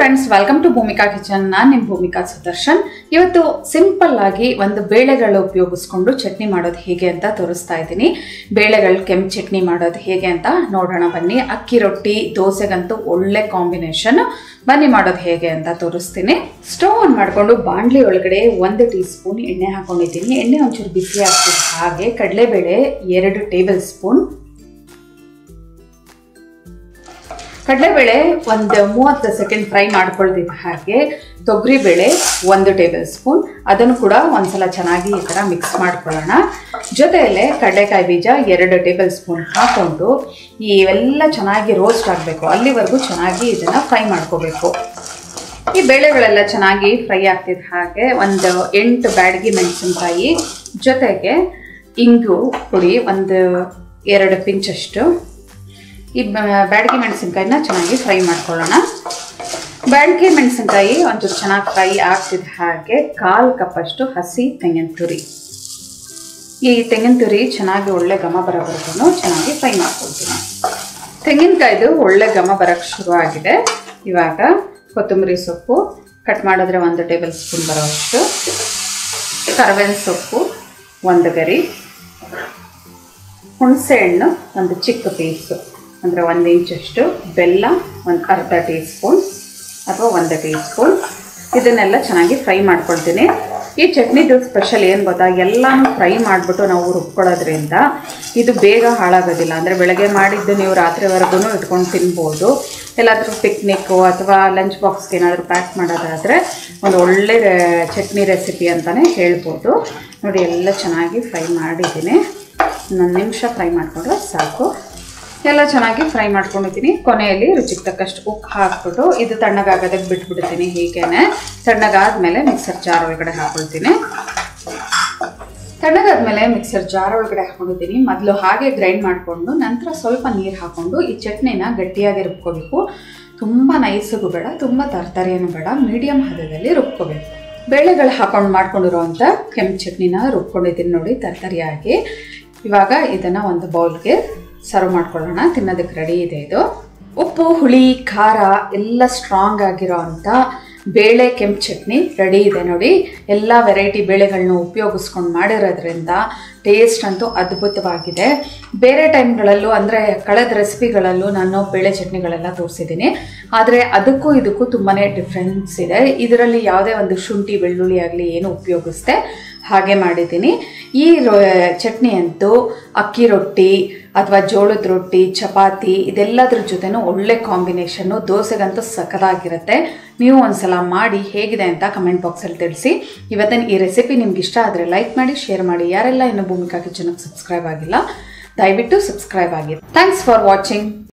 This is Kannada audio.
friends welcome to Bhoomika kitchen ನಾನು ನಿಮ್ಮ ಭೂಮಿಕಾ ಸುದರ್ಶನ್ ಇವತ್ತು ಸಿಂಪಲ್ ಆಗಿ ಒಂದು ಬೇಳೆಗಳು ಉಪಯೋಗಿಸ್ಕೊಂಡು ಚಟ್ನಿ ಮಾಡೋದು ಹೇಗೆ ಅಂತ ತೋರಿಸ್ತಾ ಇದ್ದೀನಿ ಬೇಳೆಗಳು ಕೆಂಪು ಚಟ್ನಿ ಮಾಡೋದು ಹೇಗೆ ಅಂತ ನೋಡೋಣ ಬನ್ನಿ ಅಕ್ಕಿ ರೊಟ್ಟಿ ದೋಸೆಗಂತೂ ಒಳ್ಳೆ ಕಾಂಬಿನೇಷನ್ ಬನ್ನಿ ಮಾಡೋದು ಹೇಗೆ ಅಂತ ತೋರಿಸ್ತೀನಿ ಸ್ಟವ್ ಆನ್ ಮಾಡಿಕೊಂಡು ಬಾಣಲಿ ಒಳಗಡೆ ಒಂದು ಟೀ ಸ್ಪೂನ್ ಎಣ್ಣೆ ಹಾಕೊಂಡಿದ್ದೀನಿ ಎಣ್ಣೆ ಒಂಚೂರು ಬಿಸಿ ಆಗ್ತಿದೆ ಹಾಗೆ ಕಡಲೆಬೇಳೆ ಎರಡು ಟೇಬಲ್ ಸ್ಪೂನ್ ಕಡಲೆಬೇಳೆ ಒಂದು ಮೂವತ್ತು ಸೆಕೆಂಡ್ ಫ್ರೈ ಮಾಡ್ಕೊಳ್ತಿದ್ದ ಹಾಗೆ ತೊಗರಿಬೇಳೆ ಒಂದು ಟೇಬಲ್ ಸ್ಪೂನ್ ಅದನ್ನು ಕೂಡ ಒಂದ್ಸಲ ಚೆನ್ನಾಗಿ ಈ ಥರ ಮಿಕ್ಸ್ ಮಾಡ್ಕೊಳ್ಳೋಣ ಜೊತೆಯಲ್ಲೇ ಕಡಲೆಕಾಯಿ ಬೀಜ ಎರಡು ಟೇಬಲ್ ಸ್ಪೂನ್ ಹಾಕ್ಕೊಂಡು ಇವೆಲ್ಲ ಚೆನ್ನಾಗಿ ರೋಸ್ಟ್ ಆಗಬೇಕು ಅಲ್ಲಿವರೆಗೂ ಚೆನ್ನಾಗಿ ಇದನ್ನು ಫ್ರೈ ಮಾಡ್ಕೋಬೇಕು ಈ ಬೇಳೆಗಳೆಲ್ಲ ಚೆನ್ನಾಗಿ ಫ್ರೈ ಆಗ್ತಿದ್ದ ಹಾಗೆ ಒಂದು ಎಂಟು ಬ್ಯಾಡಗಿ ಮೆಣಸಿನ್ಕಾಯಿ ಜೊತೆಗೆ ಇಂಗು ಪುಡಿ ಒಂದು ಎರಡು ಪಿಂಚಷ್ಟು ಈ ಬ್ಯಾಡಗಿ ಮೆಣಸಿನ್ಕಾಯಿನ ಚೆನ್ನಾಗಿ ಫ್ರೈ ಮಾಡ್ಕೊಳ್ಳೋಣ ಬ್ಯಾಡಗಿ ಮೆಣಸಿನ್ಕಾಯಿ ಒಂಚೂರು ಚೆನ್ನಾಗಿ ಫ್ರೈ ಆಗ್ತಿದ್ದ ಹಾಗೆ ಕಾಲು ಕಪ್ಪಷ್ಟು ಹಸಿ ತೆಂಗಿನ ತುರಿ ಈ ತೆಂಗಿನ ತುರಿ ಚೆನ್ನಾಗಿ ಒಳ್ಳೆ ಘಮ ಬರೋವರೆಗೂ ಚೆನ್ನಾಗಿ ಫ್ರೈ ಮಾಡ್ಕೊಳ್ತೀನಿ ತೆಂಗಿನಕಾಯ್ದು ಒಳ್ಳೆ ಘಮ ಬರೋಕ್ಕೆ ಶುರು ಆಗಿದೆ ಇವಾಗ ಕೊತ್ತಂಬರಿ ಸೊಪ್ಪು ಕಟ್ ಮಾಡಿದ್ರೆ ಒಂದು ಟೇಬಲ್ ಸ್ಪೂನ್ ಬರೋಷ್ಟು ಕರಬೇವಿನ ಸೊಪ್ಪು ಒಂದು ಗರಿ ಹುಣಸೆ ಹಣ್ಣು ಒಂದು ಚಿಕ್ಕ ಪೀಸು ಅಂದರೆ ಒಂದು ಇಂಚಷ್ಟು ಬೆಲ್ಲ ಒಂದು ಅರ್ಧ ಟೀ ಸ್ಪೂನ್ ಅಥವಾ ಒಂದು ಟೀ ಸ್ಪೂನ್ ಇದನ್ನೆಲ್ಲ ಚೆನ್ನಾಗಿ ಫ್ರೈ ಮಾಡ್ಕೊಳ್ತೀನಿ ಈ ಚಟ್ನಿದು ಸ್ಪೆಷಲ್ ಏನು ಗೊತ್ತಾ ಎಲ್ಲನೂ ಫ್ರೈ ಮಾಡಿಬಿಟ್ಟು ನಾವು ರುಬ್ಕೊಳ್ಳೋದ್ರಿಂದ ಇದು ಬೇಗ ಹಾಳಾಗೋದಿಲ್ಲ ಅಂದರೆ ಬೆಳಗ್ಗೆ ಮಾಡಿದ್ದು ನೀವು ರಾತ್ರಿವರೆಗೂ ಇಟ್ಕೊಂಡು ತಿನ್ಬೋದು ಎಲ್ಲಾದರೂ ಪಿಕ್ನಿಕ್ಕು ಅಥವಾ ಲಂಚ್ ಬಾಕ್ಸ್ಗೆ ಏನಾದರೂ ಪ್ಯಾಕ್ ಮಾಡೋದಾದರೆ ಒಂದು ಒಳ್ಳೆ ಚಟ್ನಿ ರೆಸಿಪಿ ಅಂತಲೇ ಹೇಳ್ಬೋದು ನೋಡಿ ಎಲ್ಲ ಚೆನ್ನಾಗಿ ಫ್ರೈ ಮಾಡಿದ್ದೀನಿ ಒಂದು ನಿಮಿಷ ಫ್ರೈ ಮಾಡಿಕೊಂಡ್ರೆ ಸಾಕು ಎಲ್ಲ ಚೆನ್ನಾಗಿ ಫ್ರೈ ಮಾಡ್ಕೊಂಡಿದ್ದೀನಿ ಕೊನೆಯಲ್ಲಿ ರುಚಿಗೆ ತಕ್ಕಷ್ಟು ಉಪ್ಪು ಹಾಕ್ಬಿಟ್ಟು ಇದು ತಣ್ಣಗಾಗೋದಕ್ಕೆ ಬಿಟ್ಬಿಡ್ತೀನಿ ಹೀಗೇನೆ ತಣ್ಣಗಾದ್ಮೇಲೆ ಮಿಕ್ಸರ್ ಜಾರ್ ಒಳಗಡೆ ಹಾಕೊಳ್ತೀನಿ ತಣ್ಣಗಾದ್ಮೇಲೆ ಮಿಕ್ಸರ್ ಜಾರ್ ಒಳಗಡೆ ಹಾಕೊಂಡಿದ್ದೀನಿ ಮೊದಲು ಹಾಗೆ ಗ್ರೈಂಡ್ ಮಾಡಿಕೊಂಡು ನಂತರ ಸ್ವಲ್ಪ ನೀರು ಹಾಕ್ಕೊಂಡು ಈ ಚಟ್ನಿನ ಗಟ್ಟಿಯಾಗಿ ರುಬ್ಕೋಬೇಕು ತುಂಬ ನೈಸಿಗೂ ಬೇಡ ತುಂಬ ತರಕಾರಿಯನ್ನು ಬೇಡ ಮೀಡಿಯಮ್ ಹದದಲ್ಲಿ ರುಬ್ಕೋಬೇಕು ಬೇಳೆಗಳು ಹಾಕೊಂಡು ಮಾಡ್ಕೊಂಡಿರೋವಂಥ ಕೆಂಪು ಚಟ್ನಿನ ರುಬ್ಕೊಂಡಿದ್ದೀನಿ ನೋಡಿ ತರಕಾರಿಯಾಗಿ ಇವಾಗ ಇದನ್ನು ಒಂದು ಬೌಲ್ಗೆ ಸರ್ವ್ ಮಾಡ್ಕೊಳ್ಳೋಣ ತಿನ್ನೋದಕ್ಕೆ ರೆಡಿ ಇದೆ ಇದು ಉಪ್ಪು ಹುಳಿ ಖಾರ ಎಲ್ಲ ಸ್ಟ್ರಾಂಗ್ ಆಗಿರೋ ಅಂಥ ಬೇಳೆ ಕೆಂಪು ಚಟ್ನಿ ರೆಡಿ ಇದೆ ನೋಡಿ ಎಲ್ಲ ವೆರೈಟಿ ಬೇಳೆಗಳನ್ನ ಉಪಯೋಗಿಸ್ಕೊಂಡು ಮಾಡಿರೋದ್ರಿಂದ ಟೇಸ್ಟ್ ಅಂತೂ ಅದ್ಭುತವಾಗಿದೆ ಬೇರೆ ಟೈಮ್ಗಳಲ್ಲೂ ಅಂದರೆ ಕಳೆದ ರೆಸಿಪಿಗಳಲ್ಲೂ ನಾನು ಬೇಳೆ ಚಟ್ನಿಗಳೆಲ್ಲ ತೋರಿಸಿದ್ದೀನಿ ಆದರೆ ಅದಕ್ಕೂ ಇದಕ್ಕೂ ತುಂಬಾ ಡಿಫ್ರೆನ್ಸ್ ಇದೆ ಇದರಲ್ಲಿ ಯಾವುದೇ ಒಂದು ಶುಂಠಿ ಬೆಳ್ಳುಳ್ಳಿ ಆಗಲಿ ಏನು ಉಪಯೋಗಿಸ್ದೆ ಹಾಗೆ ಮಾಡಿದ್ದೀನಿ ಈ ರೊ ಚಟ್ನಿ ಅಂತೂ ಅಕ್ಕಿ ರೊಟ್ಟಿ ಅಥವಾ ಜೋಳದ ರೊಟ್ಟಿ ಚಪಾತಿ ಇದೆಲ್ಲದ್ರ ಜೊತೆನೂ ಒಳ್ಳೆ ಕಾಂಬಿನೇಷನ್ನು ದೋಸೆಗಂತೂ ಸಖತ್ತಾಗಿರುತ್ತೆ ನೀವು ಒಂದ್ಸಲ ಮಾಡಿ ಹೇಗಿದೆ ಅಂತ ಕಮೆಂಟ್ ಬಾಕ್ಸಲ್ಲಿ ತಿಳಿಸಿ ಇವತ್ತಿನ ಈ ರೆಸಿಪಿ ನಿಮ್ಗೆ ಇಷ್ಟ ಆದರೆ ಲೈಕ್ ಮಾಡಿ ಶೇರ್ ಮಾಡಿ ಯಾರೆಲ್ಲ ಇನ್ನೂ ಭೂಮಿಕಾ ಕಿಚನ್ಗೆ ಸಬ್ಸ್ಕ್ರೈಬ್ ಆಗಿಲ್ಲ ದಯವಿಟ್ಟು ಸಬ್ಸ್ಕ್ರೈಬ್ ಆಗಿ ಥ್ಯಾಂಕ್ಸ್ ಫಾರ್ ವಾಚಿಂಗ್